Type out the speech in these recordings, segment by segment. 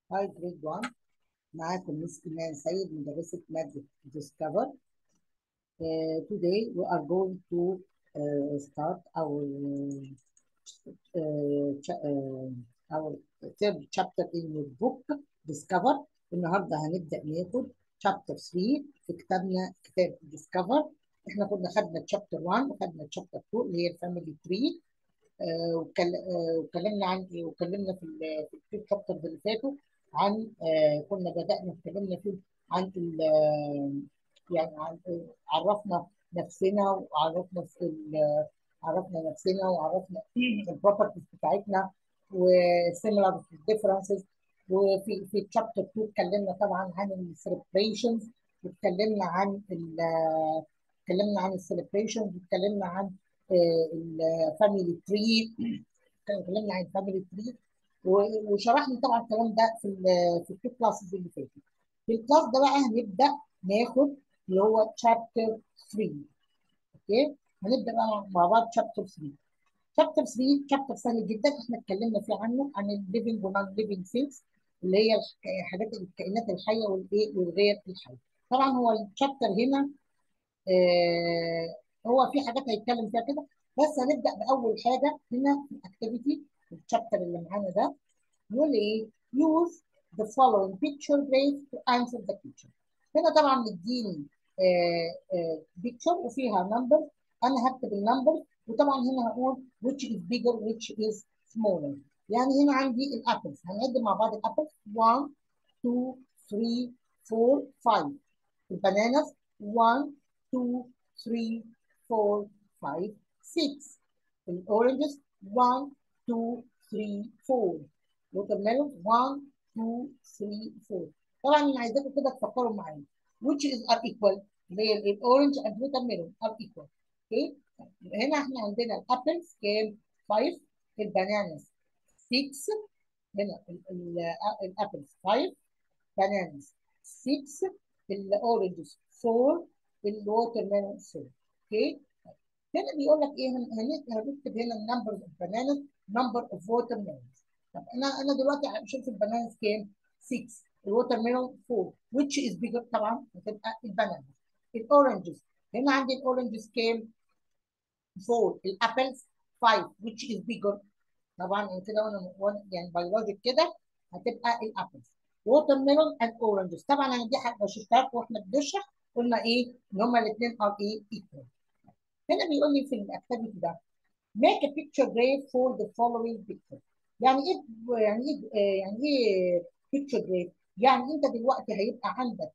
هاي جريد 1 معاكم مس إيمان سيد مدرسة مادة Discover. Uh, today we are going to uh, start our uh, cha- uh, our third chapter in your book Discover. النهارده هنبدأ ناخد chapter 3 في كتابنا كتاب Discover. احنا كنا خدنا chapter 1 وخدنا chapter 2 اللي هي الفاميلي تري آه، وكل- آه، وكلمنا عن ايه وكلمنا في ال- في التو شابترز اللي فاتوا عن آه، كنا بدأنا اتكلمنا فيه عن ال- آه، يعني عن آه، عرفنا نفسنا وعرفنا في ال- عرفنا نفسنا وعرفنا البروبرتيز بتاعتنا وسيميلار ديفرنسز وفي في تشابتر 2 اتكلمنا طبعا عن السليبريشنز واتكلمنا عن ال- آه، اتكلمنا عن السليبريشنز واتكلمنا عن الفاميلي تري اتكلمنا عن الفاميلي تري وشرحنا طبعا الكلام ده في ال في التو كلاسز اللي فاتت في الكلاس ده بقى هنبدا ناخد اللي هو تشابتر 3 اوكي هنبدا بقى مع بعض تشابتر 3 شابتر 3 شابتر سهل جدا احنا اتكلمنا فيه عنه عن الليفنج ونون ليفنج ثينجز اللي هي الح- حاجات الكائنات الحيه والايه والغير الحيه طبعا هو الشابتر هنا آه هو في حاجات هيتكلم فيها كده بس هنبدا باول حاجه هنا في الاكتيفيتي الشابتر اللي معانا ده يقول ايه use the following picture graph to answer the question هنا طبعا مديني بيكتشر وفيها نمبر انا هكتب النمبر وطبعا هنا هقول which is bigger which is smaller يعني هنا عندي الابلز هنعد مع بعض الابلز 1 2 3 4 5 البنانس 1 2 3 4 5 6 الاورنجز 1 2 3 4 ووتر ميلون 1 2 3 4 طبعا انا عايزاكم كده تفكروا معايا which is are equal اللي هي الاورنج and watermelon are equal اوكي هنا احنا عندنا الابلز كام 5 البنانس 6 هنا الابلز 5 bananas 6 الاورنجز 4 الووتر ميلون 4 اوكي هنا بيقول لك ايه هن- هن- هنكتب هنا النمبر اوف بانانز نمبر اوف ووتر ميلونز طب انا انا دلوقتي شوف البانانز كام 6 الووتر ميلون 4 which is bigger طبعا هتبقى البانانا الاورنجز هنا عندي الاورنجز كام 4 الابلز 5 which is bigger طبعا كده وانا وانا يعني بيولوجيك كده هتبقى الابلز ووتر ميلون اند اورنجز طبعا انا دي حاجه شفتها لكم واحنا بنشرح قلنا ايه ان هما الاثنين ار ايه ايكوال هنا بيقول لي في الاكتيفيتي ده make a picture graph for the following picture يعني ايه يعني ايه آه، يعني ايه picture graph يعني انت دلوقتي هيبقى عندك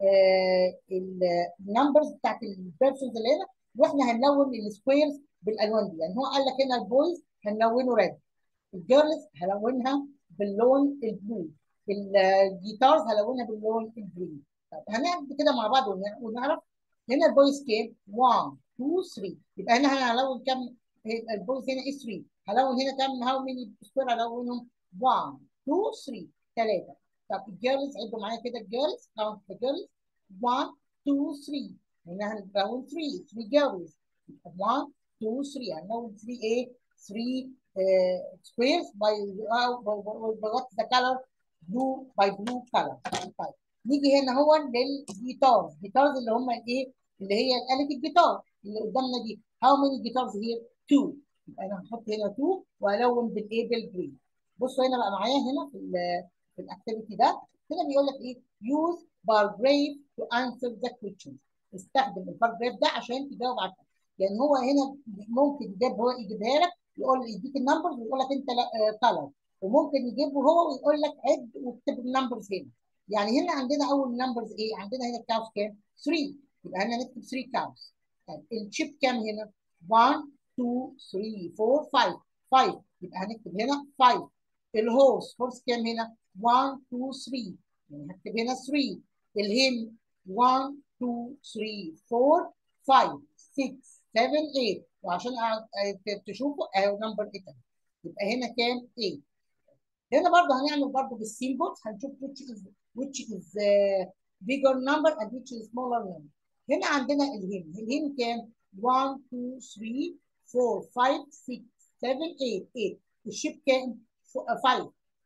النمبرز بتاعت البيرسونز اللي هنا واحنا هنلون السكويرز بالالوان دي يعني هو قال لك هنا البويز هنلونه ريد الجيرلز هلونها باللون البلو الجيتارز هلونها باللون الجرين طب هنعمل كده مع بعض ونع- ونعرف هنا البويز كام 1 2 3 يبقى هنا هنلون كام هيبقى البويز هنا is 3 هلون هنا كام هاو ميني سكوير هلونهم 1 2 3 3 طب الجيرلز عدوا معايا كده الجيرلز كاونت ذا جيرلز 1 2 3 هنا هنلون 3 3 جيرلز 1 2 3 هنلون 3 ايه 3 سكويرز باي وات ذا كلر بلو باي بلو كلر طيب نيجي هنا هو للجيتارز الجيتارز اللي هم ايه اللي هي آلة الجيتار اللي قدامنا دي هاو ماني جيتارز هير 2 يبقى انا هحط هنا 2 والون بالايه بالجرين بصوا هنا بقى معايا هنا في ال في الاكتيفيتي ده هنا بيقول لك ايه use bar graph to answer the questions استخدم البار جراف ده عشان تجاوب على الأسئلة. يعني هو هنا ممكن يجيب هو يجيبها لك يقول يديك النمبرز ويقول لك انت كلر وممكن يجيبه هو ويقول لك عد واكتب النمبرز هنا يعني هنا عندنا اول نمبرز ايه عندنا هنا الكاوس كام 3 يبقى هنا نكتب 3 كاوس طيب الشيب كام هنا 1 2 3 4 5 5 يبقى هنكتب هنا 5 الهورس هورس كام هنا 1 2 3 يعني هكتب هنا 3 الهيم 1 2 3 4 5 6 7 8 وعشان أع- أ- تشوفوا اهو نمبر 8 يبقى هنا كام 8 هنا برضه هنعمل برضه بالسيمبلز هنشوف which is which is uh, bigger number and which is smaller number هنا عندنا الهيم الهيم كام 1 2 3 4 5 6 7 8 8 الشيب كام 5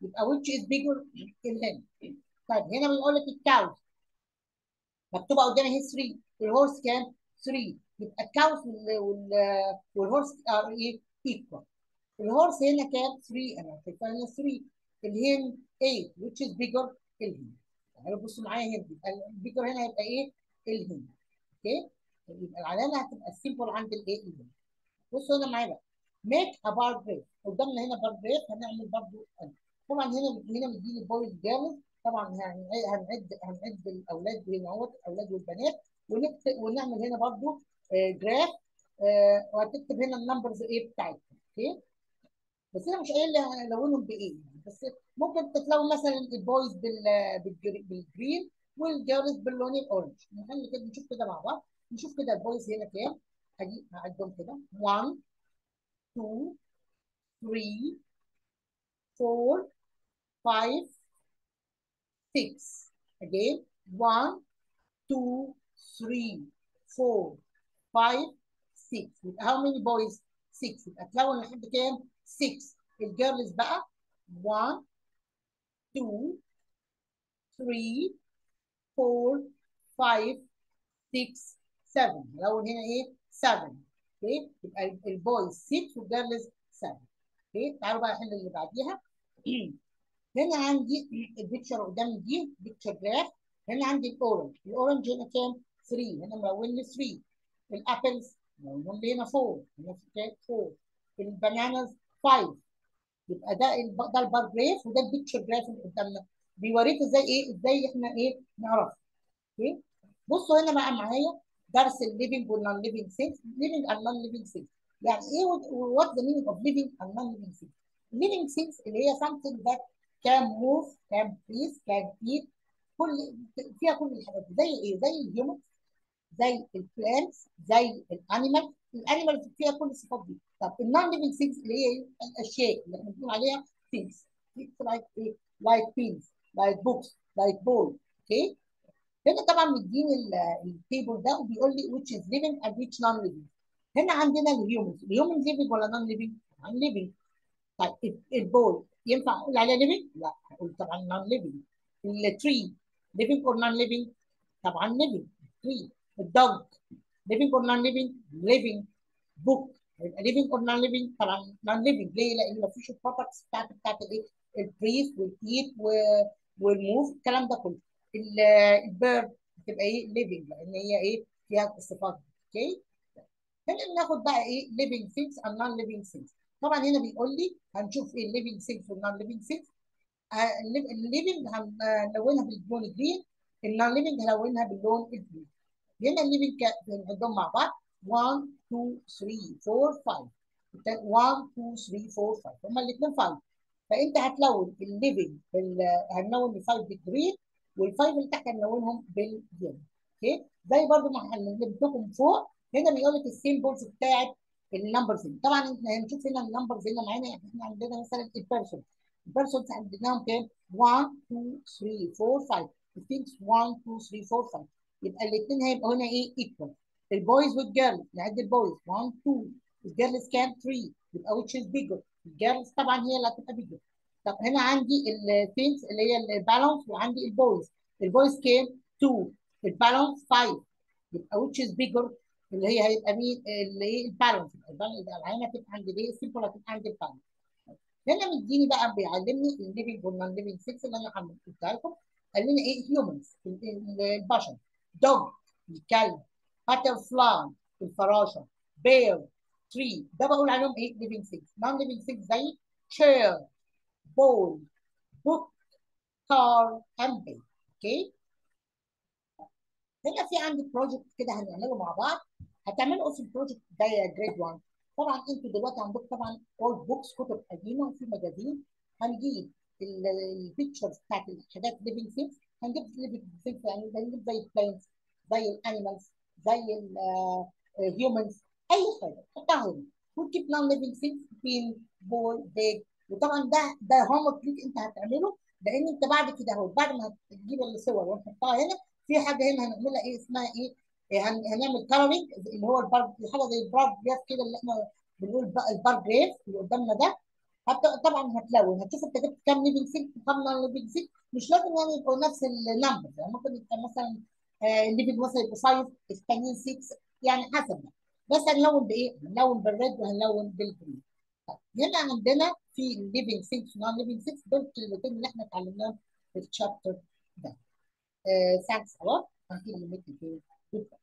يبقى which is bigger الهن طيب هنا بنقول لك الكاوز مكتوبه قدامي هي 3 الهورس كام 3 يبقى الكاوز والهورس ار ايه ايكوال الهورس هنا كام 3 انا شايفها هنا 3 الهن 8 which is bigger الهن تعالوا بصوا معايا هنا يبقى البيجر هنا هيبقى ايه الهن اوكي يبقى العلامه هتبقى السيمبل عند الايه الهن بصوا هنا معايا بقى ميك ا بار بريف قدامنا هنا بار بريف هنعمل برضو طبعا هنا هنا مديني بويز جامد طبعا هنعد هنعد الاولاد هنا اهوت الاولاد والبنات ونكتب ونعمل هنا برضو جراف وهتكتب هنا النمبرز ايه بتاعتهم اوكي بس انا مش قايل لي الونهم بايه بس ممكن تتلون مثلا البويز بالجرين والجيرلز باللون الاورنج نخلي كده نشوف كده مع بعض نشوف كده البويز هنا كام هجيب هعدهم كده 1 2 3 4 5 6 again 1 2 3 4 5 6 يبقى how many boys 6 يبقى تلون لحد كام 6 الجيرلز بقى 1 2 3 4 5 6 7 لون هنا ايه 7 اوكي يبقى البويز 6 والجيرلز 7 اوكي تعالوا بقى نحل اللي بعديها هنا عندي البيكتشر قدامي دي بيكتشر جراف هنا عندي الاورنج الاورنج هنا كام 3 هنا ملون لي 3 الابلز ملون لي هنا 4 هنا في 4 البنانز 5 يبقى ده ده البار جراف وده البيكتشر جراف اللي قدامنا بيوريك ازاي ايه ازاي احنا ايه نعرف اوكي بصوا هنا بقى معايا درس الليفنج والنون ليفنج سيلز ليفنج اند نون ليفنج سيلز يعني ايه وات ذا مينينج اوف ليفنج اند نون ليفنج سيلز living things اللي هي something that can move can breathe can eat كل فيها كل الحاجات زي ايه زي الهيومن زي البلانتس زي الانيمال الانيمال فيها كل الصفات دي طب النون ليفنج ثينجز اللي هي الاشياء اللي احنا بنقول عليها things like ايه like pins like books like ball اوكي هنا طبعا مديني التيبل ده وبيقول لي which is living and which non living هنا عندنا الهيومنز الهيومنز living ولا non living؟ طبعا living طيب البول ينفع اقول عليها living؟ لا هقول طبعا non living التري living or non living؟ طبعا living tree الدوج living or non living؟ living book يبقى living or non living؟ طبعا non living ليه؟ لان مفيش البروبرتيز بتاعت بتاعت الايه؟ البريث والايت والموف الكلام ده كله البيرد بتبقى ايه؟ living لان هي ايه؟ فيها الصفات دي اوكي؟ هنا بناخد بقى ايه؟ living things and non living things طبعا هنا بيقول لي هنشوف ايه الليفنج سيلز والنون ليفنج سيلز الليفنج هنلونها باللون الجرين النون ليفنج هنلونها باللون البلو هنا الليفنج بنعدهم مع بعض 1 2 3 4 5 1 2 3 4 5 هما الاثنين 5 فانت هتلون الليفنج بال... هنلون الفايف بالجرين والفايف اللي تحت هنلونهم باليلو اوكي زي برضو ما علمتكم فوق هنا بيقول لك السيمبلز بتاعت النمبرز هنا طبعا احنا هنشوف هنا النمبرز هنا معانا يعني احنا عندنا مثلا البيرسون البيرسونز عندناهم كام 1 2 3 4 5 الثينكس 1 2 3 4 5 يبقى الاثنين هيبقوا هنا ايه ايكوال البويز والجيرلز نعد البويز 1 2 الجيرلز كام 3 يبقى which is bigger الجيرلز طبعا هي اللي هتبقى bigger طب هنا عندي الثينكس اللي هي البالانس وعندي البويز البويز كام 2 البالانس 5 يبقى which is bigger اللي هي هيبقى مين اللي هي البالانس البالانس يبقى العينه هتبقى عند ايه السيمبل هتبقى عند البالانس هنا مديني بقى بيعلمني الليفنج والنون ليفنج سيكس اللي انا قلتها لكم قال لنا ايه هيومنز البشر دوج الكلب باتر فلاي الفراشه بير تري ده بقول عليهم ايه ليفنج سيكس نون ليفنج سيكس زي شير بول بوك كار اند بي اوكي هنا في عندي بروجكت كده هنعمله مع بعض هتعملوا ايه في البروجكت ده يا جريد 1 طبعا انتوا دلوقتي عندكم طبعا اولد بوكس كتب قديمه وفي مجازين هنجيب البيكتشرز بتاعت الحاجات ليفنج ثينجز هنجيب ليفنج ثينجز يعني هنجيب زي البلانتس زي الانيمالز زي الهيومنز اي حاجه حطها هنا وتجيب نون ليفنج ثينجز بين بول بيج وطبعا ده ده هوم ورك ليك انت هتعمله لان انت بعد كده اهو بعد ما تجيب الصور ونحطها هنا في حاجه هنا هنعملها ايه اسمها ايه هنعمل كلرنج اللي هو البار حاجه زي البار جراف كده اللي احنا بنقول البار جراف اللي قدامنا ده حتى طبعا هتلون هتشوف انت جبت كام ليفنج سيك وكام نون ليفنج سيك مش لازم يعني يبقوا نفس النمبر يعني ممكن يبقى مثلا الليفنج مثلا يبقى 5 الثانيين 6 يعني حسب ده بس هنلون بايه؟ هنلون بالريد وهنلون بالجرين طيب هنا عندنا في الليفنج سيكس ونون ليفنج سيكس دول الكلمتين اللي احنا اتعلمناهم في الشابتر ده. ثانكس a lot. Until we meet again. Goodbye.